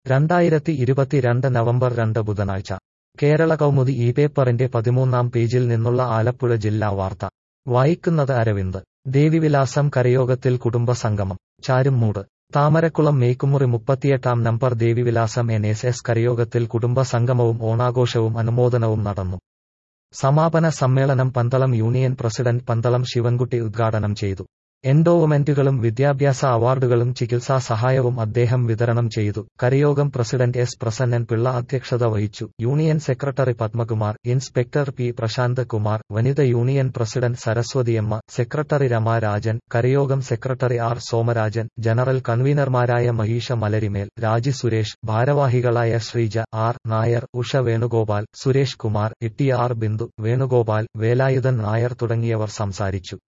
രണ്ടായിരത്തി ഇരുപത്തിരണ്ട് നവംബർ രണ്ട് ബുധനാഴ്ച കേരള കൗമുദി ഈ പേപ്പറിന്റെ പതിമൂന്നാം പേജിൽ നിന്നുള്ള ആലപ്പുഴ ജില്ലാ വാർത്ത വായിക്കുന്നത് അരവിന്ദ് ദേവിവിലാസം കരയോഗത്തിൽ കുടുംബ സംഗമം ചാരുംമൂട് താമരക്കുളം മേക്കുമുറി മുപ്പത്തിയെട്ടാം number Devivilasam N S S കരയോഗത്തിൽ കുടുംബ സംഗമവും ഓണാഘോഷവും അനുമോദനവും നടന്നു സമാപന സമ്മേളനം പന്തളം യൂണിയൻ പ്രസിഡന്റ് പന്തളം ശിവൻകുട്ടി ഉദ്ഘാടനം ചെയ്തു എൻഡോവ്മെന്റുകളും വിദ്യാഭ്യാസ അവാർഡുകളും ചികിത്സാ സഹായവും അദ്ദേഹം വിതരണം ചെയ്തു കരയോഗം പ്രസിഡന്റ് എസ് പ്രസന്നൻ പിള്ള അധ്യക്ഷത വഹിച്ചു union secretary Padmakumar inspector P Prashanth Kumar വനിത union president Saraswathiamma secretary Rama Rajan കരയോഗം സെക്രട്ടറി ആർ സോമരാജൻ ജനറൽ കൺവീനർമാരായ മഹീഷ മലരിമേൽ രാജി സുരേഷ് ഭാരവാഹികളായ ശ്രീജ ആർ നായർ ഉഷ വേണുഗോപാൽ സുരേഷ് കുമാർ ഇട്ടി ആർ ബിന്ദു വേണുഗോപാൽ വേലായുധൻ നായർ തുടങ്ങിയവർ സംസാരിച്ചു